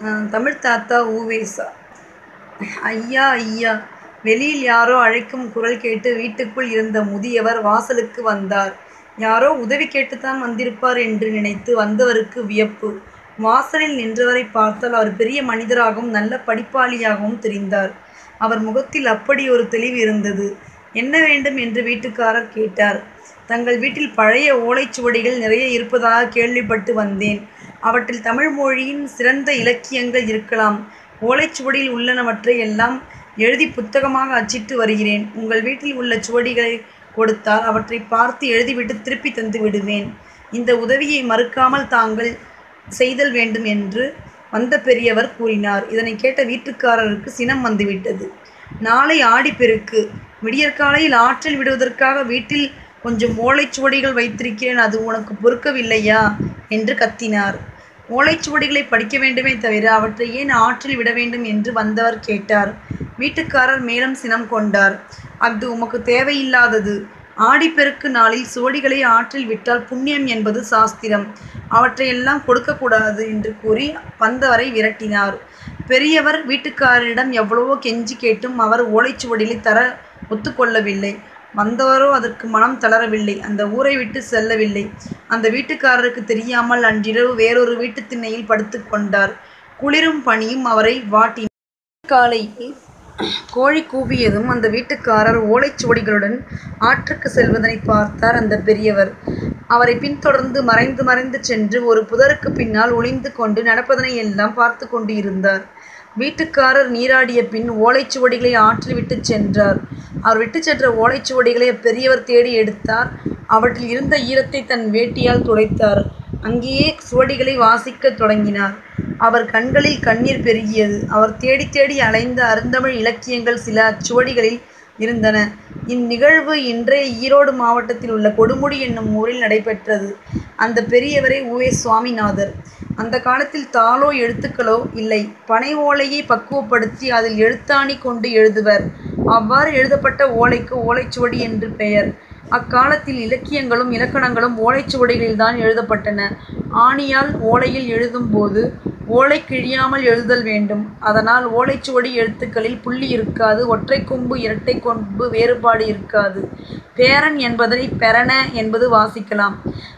தமிழ் தாத்தா ஊவேசா ஐயா ஐயா வெளியில் யாரோ அழைக்கும் குரல் கேட்டு வீட்டுக்குள் இருந்த முதியவர் வாசலுக்கு வந்தார் யாரோ உதவி கேட்டுத்தான் வந்திருப்பார் என்று நினைத்து வந்தவருக்கு வியப்பு வாசலில் நின்றவரை பார்த்தால் அவர் பெரிய மனிதராகவும் நல்ல படிப்பாளியாகவும் தெரிந்தார் அவர் முகத்தில் அப்படி ஒரு தெளிவு இருந்தது என்ன வேண்டும் என்று வீட்டுக்காரர் கேட்டார் தங்கள் வீட்டில் பழைய ஓலைச்சுவடிகள் நிறைய இருப்பதாக கேள்விப்பட்டு வந்தேன் அவற்றில் தமிழ் மொழியின் சிறந்த இலக்கியங்கள் இருக்கலாம் ஓலைச்சுவடியில் உள்ளனவற்றை எல்லாம் எழுதி புத்தகமாக அச்சிட்டு வருகிறேன் உங்கள் வீட்டில் உள்ள சுவடிகளை கொடுத்தால் அவற்றை பார்த்து எழுதிவிட்டு திருப்பி தந்து விடுவேன் இந்த உதவியை மறுக்காமல் தாங்கள் செய்தல் வேண்டும் என்று வந்த பெரியவர் கூறினார் இதனை கேட்ட வீட்டுக்காரருக்கு சினம் வந்துவிட்டது நாளை ஆடிப்பெருக்கு விடியற்காலையில் ஆற்றில் விடுவதற்காக வீட்டில் கொஞ்சம் ஓலைச்சுவடிகள் வைத்திருக்கிறேன் அது உனக்கு பொறுக்கவில்லையா என்று கத்தினார் ஓலைச்சுவடிகளை படிக்க வேண்டுமே தவிர அவற்றை ஏன் ஆற்றில் விட வேண்டும் என்று வந்தவர் கேட்டார் வீட்டுக்காரர் மேலும் சினம் கொண்டார் அஃது உமக்கு தேவையில்லாதது ஆடிப்பெருக்கு நாளில் சுவடிகளை ஆற்றில் விட்டால் புண்ணியம் என்பது சாஸ்திரம் அவற்றையெல்லாம் கொடுக்கக்கூடாது என்று கூறி வந்தவரை விரட்டினார் பெரியவர் வீட்டுக்காரரிடம் எவ்வளவோ கெஞ்சி கேட்டும் அவர் ஓலைச்சுவடிகளை தர ஒத்துக்கொள்ளவில்லை வந்தவரோ அதற்கு மனம் தளரவில்லை அந்த ஊரை விட்டு செல்லவில்லை அந்த வீட்டுக்காரருக்கு தெரியாமல் அன்றிரவு வேறொரு வீட்டு திண்ணையில் படுத்து கொண்டார் குளிரும் பனியும் அவரை வாட்டின காலையில் கோழி கூவியதும் அந்த வீட்டுக்காரர் ஓலைச்சுவடிகளுடன் ஆற்றுக்கு செல்வதனை பார்த்தார் அந்த பெரியவர் அவரை பின்தொடர்ந்து மறைந்து மறைந்து சென்று ஒரு புதருக்கு பின்னால் ஒளிந்து கொண்டு நடப்பதனை எல்லாம் பார்த்து கொண்டு இருந்தார் வீட்டுக்காரர் நீராடிய பின் ஓலைச்சுவடிகளை ஆற்றில் விட்டு சென்றார் அவர் விட்டு சென்ற ஓலைச்சுவடிகளை பெரியவர் தேடி எடுத்தார் அவற்றில் இருந்த ஈரத்தை தன் வேட்டியால் துடைத்தார் அங்கேயே சுவடிகளை வாசிக்கத் தொடங்கினார் அவர் கண்களில் கண்ணீர் பெருகியது அவர் தேடி தேடி அலைந்த அருந்தமிழ் இலக்கியங்கள் சில அச்சுவடிகளில் இருந்தன இந்நிகழ்வு இன்றைய ஈரோடு மாவட்டத்தில் உள்ள கொடுமுடி என்னும் ஊரில் நடைபெற்றது அந்த பெரியவரே உவே சுவாமிநாதர் அந்த காலத்தில் தாளோ எழுத்துக்களோ இல்லை பனை ஓலையை பக்குவப்படுத்தி அதில் எழுத்தாணி கொண்டு எழுதுவர் அவ்வாறு எழுதப்பட்ட ஓலைக்கு ஓலைச்சுவடி என்று பெயர் அக்காலத்தில் இலக்கியங்களும் இலக்கணங்களும் ஓலைச்சுவடிகளில்தான் எழுதப்பட்டன ஆணியால் ஓலையில் எழுதும்போது ஓலை கிழியாமல் எழுதல் வேண்டும் அதனால் ஓலைச்சுவடி எழுத்துக்களில் புள்ளி இருக்காது ஒற்றை கொம்பு இரட்டை கொம்பு வேறுபாடு இருக்காது பேரன் என்பதை பெறன என்பது வாசிக்கலாம்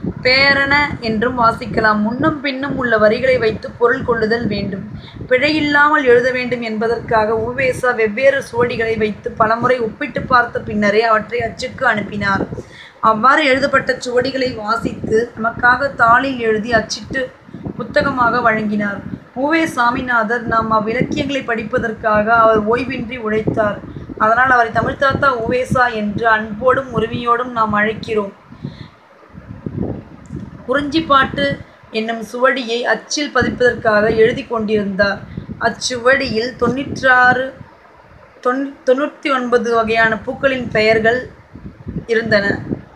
பேரன என்றும் வாசிக்கலாம் முன்னும் பின்னும் உள்ள வரிகளை வைத்து பொருள் கொள்ளுதல் வேண்டும் பிழையில்லாமல் எழுத வேண்டும் என்பதற்காக உவேசா வெவ்வேறு சுவடிகளை வைத்து பலமுறை ஒப்பிட்டு பார்த்த பின்னரே அவற்றை அச்சுக்கு அனுப்பினார் அவ்வாறு எழுதப்பட்ட சுவடிகளை வாசித்து நமக்காக தாளில் எழுதி அச்சிட்டு புத்தகமாக வழங்கினார் உவே சாமிநாதர் நாம் அவ்விலக்கியங்களை படிப்பதற்காக அவர் ஓய்வின்றி உழைத்தார் அதனால் அவரை தமிழ்தாத்தா உவேசா என்று அன்போடும் உரிமையோடும் நாம் அழைக்கிறோம் குறிஞ்சிப்பாட்டு என்னும் சுவடியை அச்சில் பதிப்பதற்காக எழுதி கொண்டிருந்தார் அச்சுவடியில் தொண்ணூற்றாறு தொன் தொண்ணூற்றி ஒன்பது வகையான பூக்களின் பெயர்கள் இருந்தன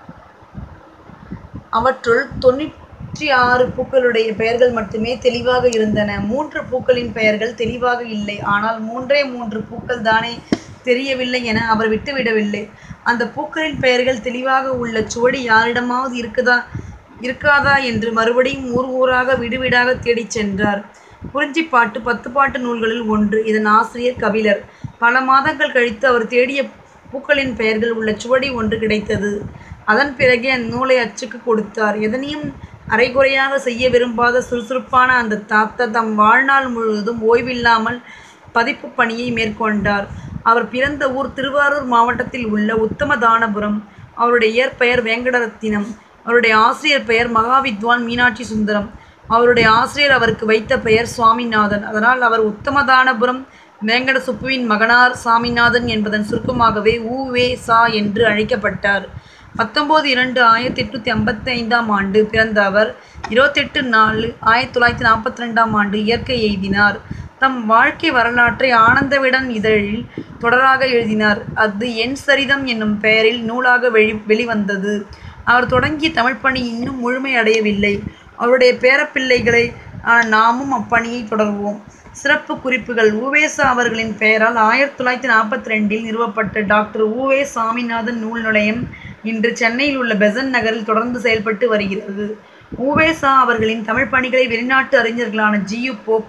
அவற்றுள் தொண்ணூற்றி ஆறு பூக்களுடைய பெயர்கள் மட்டுமே தெளிவாக இருந்தன மூன்று பூக்களின் பெயர்கள் தெளிவாக இல்லை ஆனால் மூன்றே மூன்று பூக்கள் தானே தெரியவில்லை என அவர் விட்டுவிடவில்லை அந்த பூக்களின் பெயர்கள் தெளிவாக உள்ள சுவடி யாரிடமாவது இருக்குதா இருக்காதா என்று மறுபடியும் ஊர் ஊராக விடுவிடாக தேடிச் சென்றார் குறிஞ்சிப்பாட்டு பத்து பாட்டு நூல்களில் ஒன்று இதன் ஆசிரியர் கபிலர் பல மாதங்கள் கழித்து அவர் தேடிய பூக்களின் பெயர்கள் உள்ள சுவடி ஒன்று கிடைத்தது அதன் பிறகே அந்நூலை அச்சுக்கு கொடுத்தார் எதனையும் அரைகுறையாக செய்ய விரும்பாத சுறுசுறுப்பான அந்த தாத்தா தம் வாழ்நாள் முழுவதும் ஓய்வில்லாமல் பதிப்பு பணியை மேற்கொண்டார் அவர் பிறந்த ஊர் திருவாரூர் மாவட்டத்தில் உள்ள உத்தமதானபுரம் அவருடைய இயற்பெயர் வேங்கடரத்தினம் அவருடைய ஆசிரியர் பெயர் மகாவித்வான் மீனாட்சி சுந்தரம் அவருடைய ஆசிரியர் அவருக்கு வைத்த பெயர் சுவாமிநாதன் அதனால் அவர் உத்தமதானபுரம் வேங்கட சுப்புவின் மகனார் சாமிநாதன் என்பதன் சுருக்கமாகவே உ வே சா என்று அழைக்கப்பட்டார் பத்தொம்போது இரண்டு ஆயிரத்தி எட்நூற்றி ஐம்பத்தி ஐந்தாம் ஆண்டு பிறந்த அவர் இருபத்தெட்டு நாலு ஆயிரத்தி தொள்ளாயிரத்தி நாற்பத்தி ரெண்டாம் ஆண்டு இயற்கை எய்தினார் தம் வாழ்க்கை வரலாற்றை ஆனந்தவிடன் இதழில் தொடராக எழுதினார் அது என் சரிதம் என்னும் பெயரில் நூலாக வெளி வெளிவந்தது அவர் தொடங்கிய தமிழ் பணி இன்னும் முழுமை அடையவில்லை அவருடைய பேரப்பிள்ளைகளை நாமும் அப்பணியை தொடர்வோம் சிறப்பு குறிப்புகள் உவேசா அவர்களின் பெயரால் ஆயிரத்தி தொள்ளாயிரத்தி நாற்பத்தி ரெண்டில் நிறுவப்பட்ட டாக்டர் உவே சாமிநாதன் நூல் நிலையம் இன்று சென்னையில் உள்ள பெசன் நகரில் தொடர்ந்து செயல்பட்டு வருகிறது உவேசா அவர்களின் தமிழ் பணிகளை வெளிநாட்டு அறிஞர்களான ஜியு போப்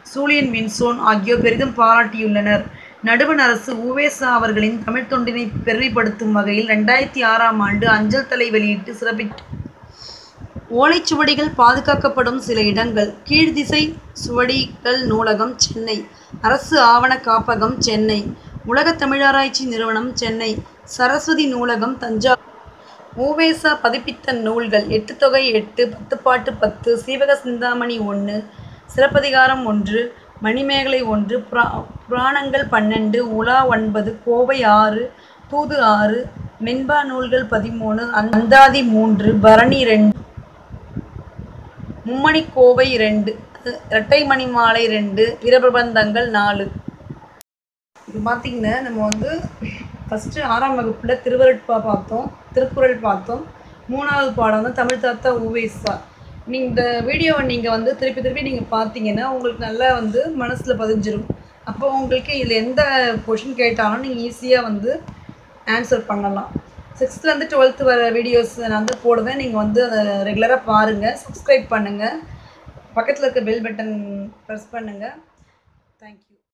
சூழியன் வின்சோன் ஆகியோர் பெரிதும் பாராட்டியுள்ளனர் நடுவண் அரசு உவேசா அவர்களின் தமிழ் தொண்டினை பெருமைப்படுத்தும் வகையில் ரெண்டாயிரத்தி ஆறாம் ஆண்டு அஞ்சல் தலை வெளியிட்டு சிறப்பிட்டு ஓலைச்சுவடிகள் பாதுகாக்கப்படும் சில இடங்கள் கீழ்திசை சுவடிகள் நூலகம் சென்னை அரசு ஆவண காப்பகம் சென்னை உலகத் தமிழாராய்ச்சி நிறுவனம் சென்னை சரஸ்வதி நூலகம் தஞ்சாவூர் ஊவேசா பதிப்பித்த நூல்கள் எட்டு தொகை எட்டு பத்து பாட்டு பத்து சீவக சிந்தாமணி ஒன்று சிலப்பதிகாரம் ஒன்று மணிமேகலை ஒன்று புரா புராணங்கள் பன்னெண்டு உலா ஒன்பது கோவை ஆறு தூது ஆறு மென்பா நூல்கள் பதிமூணு அந்தாதி மூன்று பரணி ரெண்டு மும்மணி கோவை ரெண்டு இரட்டை மணி மாலை ரெண்டு வீரபிரபந்தங்கள் நாலு இது பார்த்திங்கன்னா நம்ம வந்து ஃபஸ்ட்டு ஆறாம் வகுப்பில் திருவருட்பா பார்த்தோம் திருக்குறள் பார்த்தோம் மூணாவது பாடம் வந்து தமிழ் தாத்தா உவேசா நீங்கள் இந்த வீடியோவை நீங்கள் வந்து திருப்பி திருப்பி நீங்கள் பார்த்தீங்கன்னா உங்களுக்கு நல்லா வந்து மனசில் பதிஞ்சிரும் அப்போ உங்களுக்கு இதில் எந்த கொஷின் கேட்டாலும் நீங்கள் ஈஸியாக வந்து ஆன்சர் பண்ணலாம் சிக்ஸ்த்லேருந்து டுவெல்த்து வர வீடியோஸ் நான் வந்து போடுவேன் நீங்கள் வந்து அதை ரெகுலராக பாருங்கள் சப்ஸ்கிரைப் பண்ணுங்கள் பக்கத்தில் இருக்க பெல் பட்டன் ப்ரெஸ் பண்ணுங்கள் தேங்க்யூ